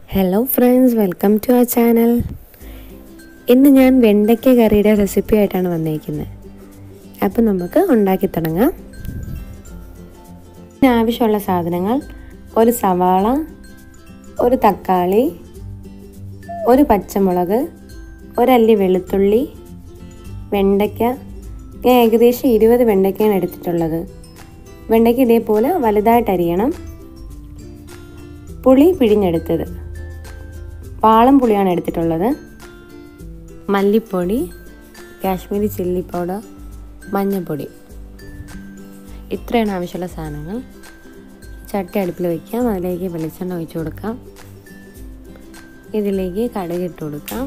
hello friends welcome to our channel ഇന്ന് ഞാൻ വെണ്ടയ്ക്ക കറിയുടെ റെസിപ്പി ആയിട്ടാണ് വന്നിരിക്കുന്നത് അപ്പം നമുക്ക് ഉണ്ടാക്കി തുടങ്ങാം ഇതിന് ആവശ്യമുള്ള സാധനങ്ങൾ ഒരു സവാള ഒരു തക്കാളി ഒരു പച്ചമുളക് ഒരല്ലി വെളുത്തുള്ളി വെണ്ടയ്ക്ക ഞാൻ ഏകദേശം ഇരുപത് വെണ്ടയ്ക്കയാണ് എടുത്തിട്ടുള്ളത് വെണ്ടയ്ക്ക ഇതേപോലെ വലുതായിട്ട് അരിയണം പുളി പിഴിഞ്ഞെടുത്തത് വാളം പുളിയാണ് എടുത്തിട്ടുള്ളത് മല്ലിപ്പൊടി കാശ്മീരി ചില്ലി പൗഡർ മഞ്ഞൾപ്പൊടി ഇത്രയാണ് ആവശ്യമുള്ള സാധനങ്ങൾ ചട്ടി അടുപ്പിൽ വയ്ക്കാം അതിലേക്ക് വെളിച്ചെണ്ണ ഒഴിച്ചു കൊടുക്കാം ഇതിലേക്ക് കടുക് ഇട്ട് കൊടുക്കാം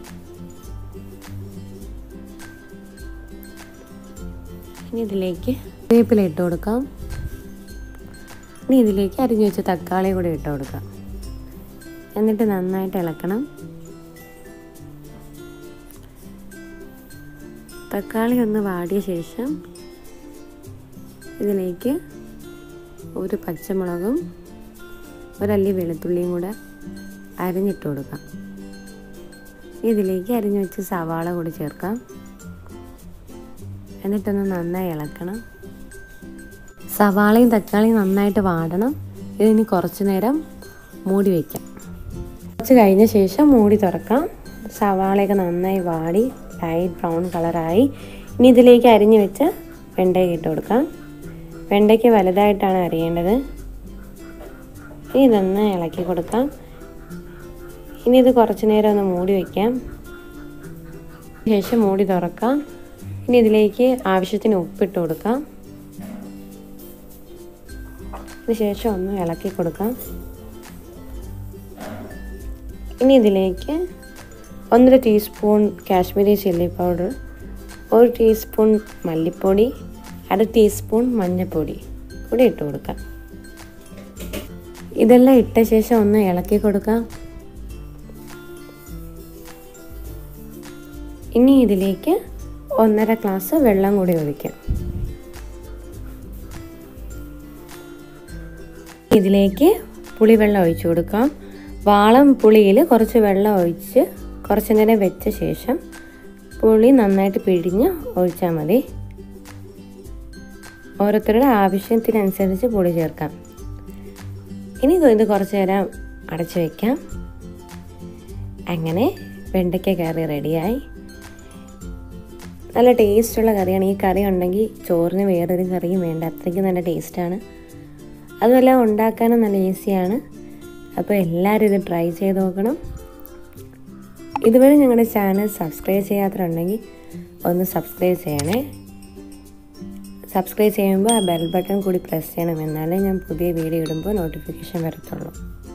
ഇനി ഇതിലേക്ക് വേപ്പില ഇട്ട് കൊടുക്കാം ഇനി ഇതിലേക്ക് അരിഞ്ഞു വെച്ച തക്കാളി കൂടി ഇട്ട് കൊടുക്കാം എന്നിട്ട് നന്നായിട്ട് ഇളക്കണം തക്കാളി ഒന്ന് വാടിയ ശേഷം ഇതിലേക്ക് ഒരു പച്ചമുളകും ഒരല്ലി വെളുത്തുള്ളിയും കൂടെ അരിഞ്ഞിട്ട് കൊടുക്കാം ഇതിലേക്ക് അരിഞ്ഞു വെച്ച് സവാള കൂടി ചേർക്കാം എന്നിട്ടൊന്ന് നന്നായി ഇളക്കണം സവാളയും തക്കാളിയും നന്നായിട്ട് വാടണം ഇതിനി കുറച്ച് നേരം മൂടി വയ്ക്കാം കുറച്ച് കഴിഞ്ഞ ശേഷം മൂടി തുറക്കാം സവാളയൊക്കെ നന്നായി വാടി ലൈറ്റ് ബ്രൗൺ കളറായി ഇനി ഇതിലേക്ക് അരിഞ്ഞു വെച്ച് വെണ്ടയ്ക്ക ഇട്ട് കൊടുക്കാം വെണ്ടയ്ക്ക് വലുതായിട്ടാണ് അരിയേണ്ടത് ഇനി ഇതൊന്ന് ഇളക്കി കൊടുക്കാം ഇനി ഇത് കുറച്ച് നേരം ഒന്ന് മൂടി വയ്ക്കാം ശേഷം മൂടി തുറക്കാം ഇനി ഇതിലേക്ക് ആവശ്യത്തിന് ഉപ്പിട്ട് കൊടുക്കാം ശേഷം ഒന്ന് ഇളക്കി കൊടുക്കാം ഇനി ഇതിലേക്ക് ഒന്നര ടീസ്പൂൺ കാശ്മീരി ചില്ലി പൗഡർ ഒരു ടീസ്പൂൺ മല്ലിപ്പൊടി അര ടീസ്പൂൺ മഞ്ഞൾപ്പൊടി കൂടി ഇട്ട് കൊടുക്കാം ഇതെല്ലാം ഇട്ട ശേഷം ഒന്ന് ഇളക്കി കൊടുക്കാം ഇനി ഇതിലേക്ക് ഒന്നര ഗ്ലാസ് വെള്ളം കൂടി ഒഴിക്കാം ഇതിലേക്ക് പുളിവെള്ളം ഒഴിച്ചു കൊടുക്കാം വാളം പുളിയിൽ കുറച്ച് വെള്ളം ഒഴിച്ച് കുറച്ച് നേരം വെച്ച ശേഷം പുളി നന്നായിട്ട് പിഴിഞ്ഞ് ഒഴിച്ചാൽ മതി ഓരോരുത്തരുടെ ആവശ്യത്തിനനുസരിച്ച് പുളി ചേർക്കാം ഇനി ഇത് കുറച്ച് നേരം അടച്ചു വയ്ക്കാം അങ്ങനെ വെണ്ടയ്ക്ക കറി റെഡിയായി നല്ല ടേസ്റ്റുള്ള കറിയാണ് ഈ കറി ഉണ്ടെങ്കിൽ ചോറിന് വേറൊരു കറിയും വേണ്ട അത്രയ്ക്ക് നല്ല ടേസ്റ്റാണ് അതുമല്ല ഉണ്ടാക്കാനും നല്ല ഈസിയാണ് അപ്പോൾ എല്ലാവരും ഇത് ട്രൈ ചെയ്ത് നോക്കണം ഇതുവരെ ഞങ്ങളുടെ ചാനൽ സബ്സ്ക്രൈബ് ചെയ്യാത്തതുണ്ടെങ്കിൽ ഒന്ന് സബ്സ്ക്രൈബ് ചെയ്യണേ സബ്സ്ക്രൈബ് ചെയ്യുമ്പോൾ ആ ബെൽ ബട്ടൺ കൂടി പ്രസ് ചെയ്യണം എന്നാലേ ഞാൻ പുതിയ വീഡിയോ ഇടുമ്പോൾ നോട്ടിഫിക്കേഷൻ വരത്തുള്ളൂ